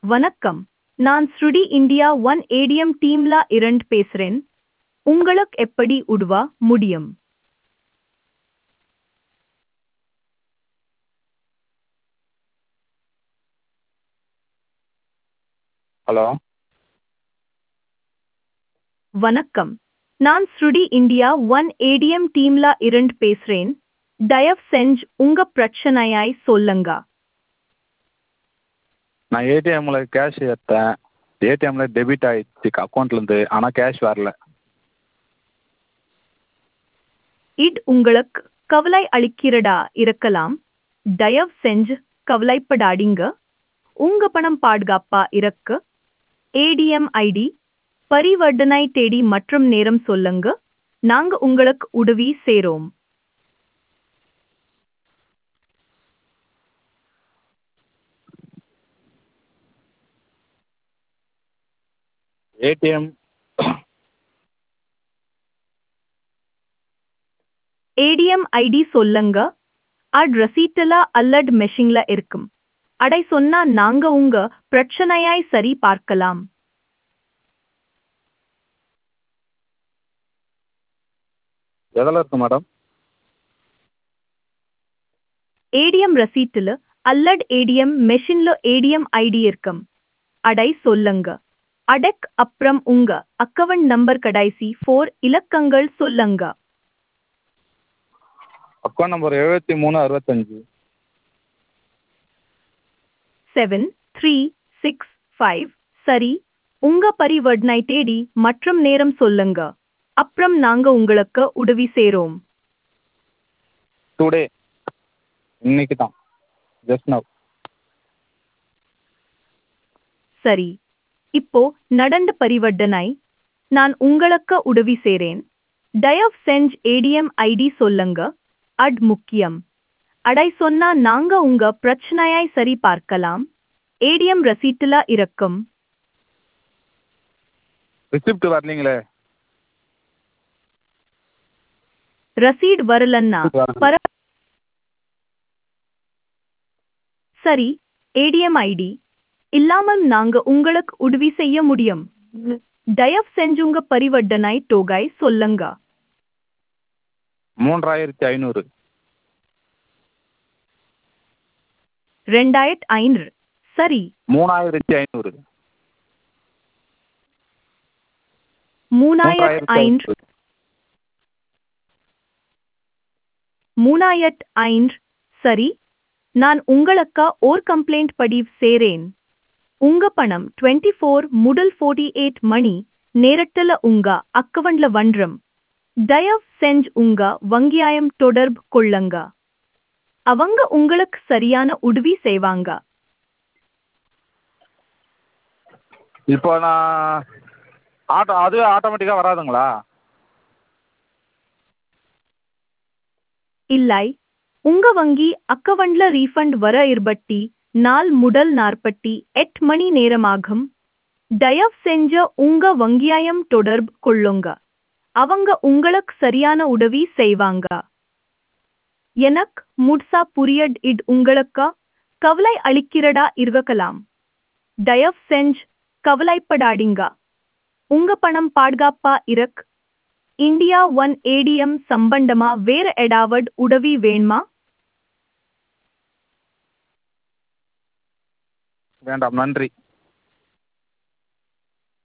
வணக்கம் நான் ஸ்ருடி இந்தியா ஒன் ஏடிஎம் டீம்ல இருந்து பேசுறேன் உங்களுக்கு எப்படி உதவ முடியும் ஹலோ வணக்கம் நான் ஸ்ருடி இந்தியா ஒன் ஏடிஎம் டீம்ல இருந்து பேசுறேன் தயவு செஞ்சு உங்க பிரச்சனையாய் சொல்லுங்க நான் ஏடிஎம்மில் கேஷ் எடுத்தேன் ஏடிஎம்மில் டெபிட் ஆயிடுச்சு அக்கௌண்ட்லேருந்து ஆனால் கேஷ் வரல இது உங்களுக்கு கவலை அளிக்கிறதா இருக்கலாம் தயவு செஞ்சு கவலைப்படாதீங்க உங்க பணம் பாதுகாப்பா இருக்கு ஏடிஎம் ஐடி பரிவர்த்தனை தேதி மற்றும் நேரம் சொல்லுங்க நாங்க உங்களுக்கு உதவி சேரோம் ஏடிஎம் ஏடிஎம் ஐடி சொல்லுங்க அட் ரசீட்டில் அல்லட் மெஷின்ல இருக்கும் அடை சொன்னா நாங்க உங்க பிரச்சனையாய் சரி பார்க்கலாம் எதில் இருக்கு மேடம் ஏடிஎம் ரசீட்டில் அல்லட் ஏடிஎம் மெஷின்ல ஏடிஎம் ஐடி இருக்கும் அடை சொல்லுங்க அடக் அப்புறம் உங்க அக்கவுண்ட் நம்பர் கடைசி ஃபோர் இலக்கங்கள் சொல்லுங்க அக்கௌண்ட் நம்பர் எழுபத்தி மூணு அறுபத்தஞ்சு செவன் த்ரீ சிக்ஸ் ஃபைவ் சரி உங்க பரிவர்த்தனை தேதி மற்றும் நேரம் சொல்லுங்க அப்புறம் நாங்க உங்களுக்கு உதவி சேரோம் டுடே இன்னைக்கு தான் ஜஸ்ட் நவ் சரி இப்போ நடந்த பரிவர்த்தனை நான் உங்களுக்கு உதவி சேரேன் தயவு செஞ்சு ஏடிஎம் ஐடி சொல்லுங்க அட் முக்கியம் அடை சொன்னா நாங்க உங்க பிரச்சனையாய் சரி பார்க்கலாம் ஏடிஎம் ரசீட்டுல இருக்கும் ரிசிப்ட் வரலீங்களே ரசீட் வரலன்னா பர சரி ஏடிஎம் ஐடி இல்லாமல் நாங்க உங்களுக்கு உதவி செய்ய முடியும் தயவு செஞ்சு உங்க பரிவர்த்தனை தொகை சொல்லுங்க மூன்றாயிரத்தி ஐநூறு ரெண்டாயிரத்து ஐநூறு சரி மூணாயிரத்தி ஐநூறு மூணாயிரத்து ஐநூறு மூணாயிரத்து ஐநூறு சரி நான் உங்களுக்கு ஓர் கம்ப்ளைண்ட் பதிவு சேரேன் உங்க பணம் டுவெண்ட்டி ஃபோர் முதல் ஃபோர்ட்டி எயிட் மணி நேரத்தில் உங்க அக்கவுண்ட்ல வன்றம் தயவு செஞ்சு உங்க வங்கியாயம் தொடர்பு கொள்ளுங்க அவங்க உங்களுக்கு சரியான உதவி செய்வாங்க இப்போ நான் ஆட்டோ அதுவே ஆட்டோமேட்டிக்காக வராதுங்களா இல்லை உங்க வங்கி அக்கவுண்ட்ல ரீஃபண்ட் வர இருபட்டி நாள் முதல் நாற்பத்தி எட்டு மணி நேரமாகும் தயவு செஞ்ச உங்க வங்கியாயம் தொடர்பு கொள்ளுங்க அவங்க உங்களுக்கு சரியான உதவி செய்வாங்க எனக்கு முட்சா புரியட் இட் உங்களுக்கு கவலை அளிக்கிறதா இருக்கலாம் தயவு செஞ்சு கவலைப்படாதீங்க உங்க பணம் பாதுகாப்பா இருக் இந்தியா ஒன் ஏடிஎம் சம்பந்தமா வேற ஏதாவது உதவி வேணுமா வேண்டாம் நன்றி